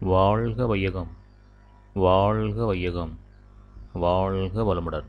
வாழ்க வையகம் வாழ்க வையகம் வாழ்க வளமுடன்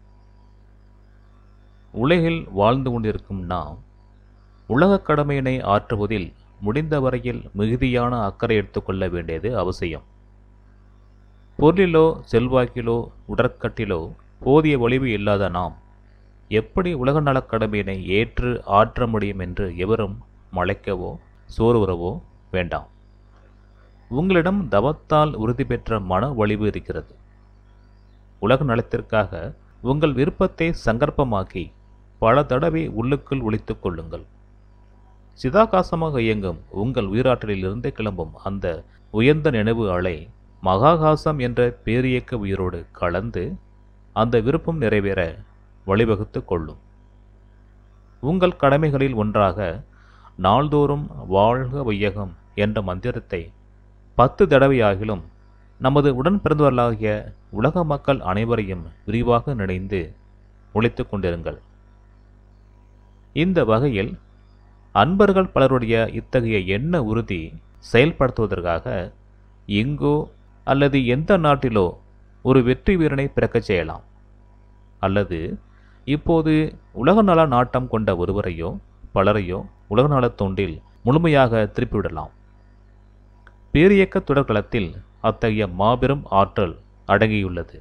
உலகில் வாழ்ந்து கொண்டிருக்கும் நாம் உலகக் கடமையினை ஆற்றுவதில் முடிந்த வரையில் மிகுதியான அக்கறை எடுத்துக்கொள்ள வேண்டியது அவசியம் பொருளிலோ செல்வாக்கிலோ உடற்கட்டிலோ போதிய வலிவு இல்லாத நாம் எப்படி உலக நலக் கடமையினை ஏற்று ஆற்ற முடியும் என்று எவரும் மலைக்கவோ சோறுவரவோ வேண்டாம் உங்களிடம் தவத்தால் உறுதி பெற்ற மன வலிவு இருக்கிறது உலக நலத்திற்காக உங்கள் விருப்பத்தை சங்கற்பமாக்கி பல தடவை உள்ளுக்குள் ஒழித்துக் கொள்ளுங்கள் சிதாகாசமாக இயங்கும் உங்கள் உயிராற்றலிலிருந்து கிளம்பும் அந்த உயர்ந்த நினைவு அலை மகாகாசம் என்ற பேரியக்க உயிரோடு கலந்து அந்த விருப்பம் நிறைவேற வழிவகுத்து கொள்ளும் உங்கள் கடமைகளில் ஒன்றாக நாள்தோறும் வாழ்க வையகம் என்ற மந்திரத்தை பத்து தடவையாகிலும் நமது உடன் பிறந்தவர்களாகிய உலக மக்கள் அனைவரையும் விரிவாக நினைந்து ஒழித்து கொண்டிருங்கள் இந்த வகையில் அன்பர்கள் பலருடைய இத்தகைய எண்ண உறுதி செயல்படுத்துவதற்காக எங்கோ அல்லது எந்த நாட்டிலோ ஒரு வெற்றி வீரனை பிறக்கச் செய்யலாம் அல்லது இப்போது உலக நல நாட்டம் கொண்ட ஒருவரையோ பலரையோ உலக நலத் தொண்டில் முழுமையாக திருப்பிவிடலாம் பேரியக்க தொடர்களத்தில் அத்தகைய மாபெரும் ஆற்றல் அடங்கியுள்ளது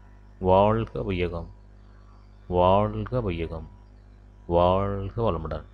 வாழ்க வையகம் வாழ்க வையகம் வாழ்க வளமுடன்